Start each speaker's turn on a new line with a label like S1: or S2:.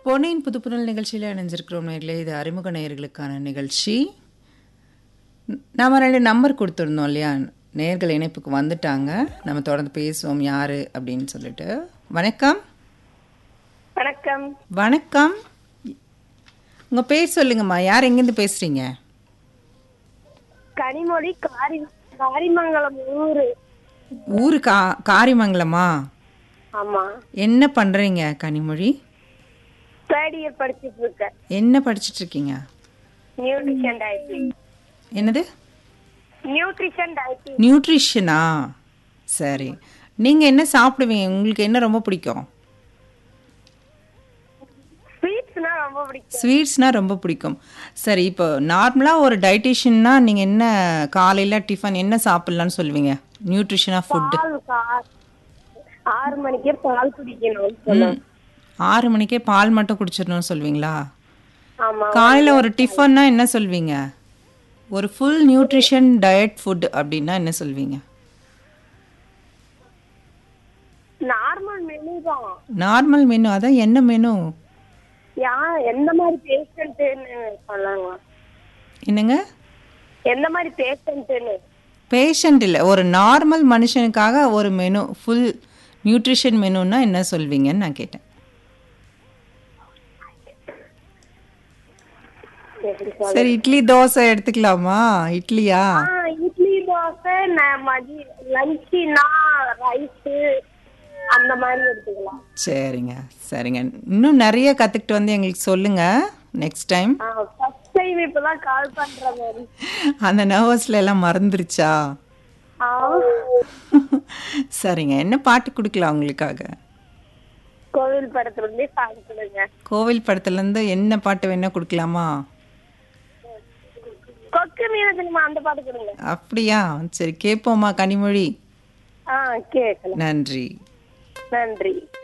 S1: பொன்னியின் புதுப்புணல் நிகழ்ச்சியில் இணைஞ்சிருக்கிறோம் நேர்களே இது அறிமுக நேயர்களுக்கான நிகழ்ச்சி நாம் ரெண்டு நம்பர் கொடுத்துருந்தோம் இல்லையா நேர்கள் இணைப்புக்கு வந்துட்டாங்க நம்ம தொடர்ந்து பேசுவோம் யார் அப்படின்னு சொல்லிட்டு வணக்கம்
S2: வணக்கம்
S1: வணக்கம் உங்கள் பேர் சொல்லுங்கம்மா யார் எங்கேருந்து பேசுகிறீங்க
S2: கனிமொழி காரி காரிமங்கலம் ஊரு
S1: ஊரு கா காரிமங்கலமா
S2: ஆமா
S1: என்ன பண்ணுறீங்க கனிமொழி
S2: தேர்ட் இயர் படிச்சிட்டு இருக்கேன்
S1: என்ன படிச்சிட்டு இருக்கீங்க
S2: நியூட்ரிஷன் டயட்டிங்
S1: என்னது
S2: நியூட்ரிஷன் டயட்டிங்
S1: நியூட்ரிஷனா சரி நீங்கள் என்ன சாப்பிடுவீங்க உங்களுக்கு என்ன ரொம்ப பிடிக்கும்
S2: ஸ்வீட்ஸ்னா ரொம்ப பிடிக்கும்
S1: ஸ்வீட்ஸ்னால் ரொம்ப பிடிக்கும் சரி இப்போ நார்மலாக ஒரு டயட்டிஷியன்னா நீங்கள் என்ன காலையில் டிஃபன் என்ன சாப்பிட்லான்னு சொல்லுவீங்க நியூட்ரிஷனாக ஃபுட்டு
S2: பால் கா- ஆறு மணிக்கே பால் குடிக்கணும்னு சொன்னோம்
S1: ஆறு மணிக்கே பால் மட்டும் குடிச்சிடணும்னு சொல்லுவீங்களா
S2: ஆமா
S1: காலையில் ஒரு டிஃபன்னா என்ன சொல்வீங்க ஒரு ஃபுல் நியூட்ரிஷன் டயட் ஃபுட் அப்படின்னா என்ன சொல்வீங்க
S2: நார்மல் மெனு தான்
S1: நார்மல் மெனு அதான் என்ன மெனு
S2: யா எந்த மாதிரி பேஷண்ட்டுன்னு சொன்னாங்க
S1: என்னங்க
S2: எந்த மாதிரி பேஷண்ட்டுன்னு
S1: பேஷண்ட் இல்லை ஒரு நார்மல் மனுஷனுக்காக ஒரு மெனு ஃபுல் நியூட்ரிஷன் மெனுன்னா என்ன சொல்வீங்கன்னு நான் கேட்டேன்
S2: எப்படி சொல்ல-
S1: சரி இட்லி தோசை எடுத்துக்கலாமா இட்லியா
S2: ஆ, இட்லி தோசை நான் மதி லஞ்சுனா ரைஸு அந்த மாதிரி எடுத்துக்கலாம்
S1: சரிங்க சரிங்க இன்னும் நிறைய கற்றுக்கிட்டு வந்து எங்களுக்கு சொல்லுங்க நெக்ஸ்ட் டைம்
S2: ஃபர்ஸ்ட் டைம் இப்பதான் கால் பண்ற மாதிரி
S1: அந்த நர்வஸ்ல எல்லாம் மறந்துருச்சா
S2: ஆ,
S1: சரிங்க என்ன பாட்டு கொடுக்கலாம் உங்களுக்காக
S2: கோவில் படத்துல இருந்தே சாங் கொடுங்க
S1: கோவில் படத்துலேருந்து என்ன பாட்டு வேணா கொடுக்கலாமா
S2: கொக்கு மீன சினிமா அந்த பாட்டு கொடுங்க
S1: அப்படியா சரி கேட்போமா கனிமொழி
S2: ஆ கேட்கலாம்
S1: நன்றி
S2: நன்றி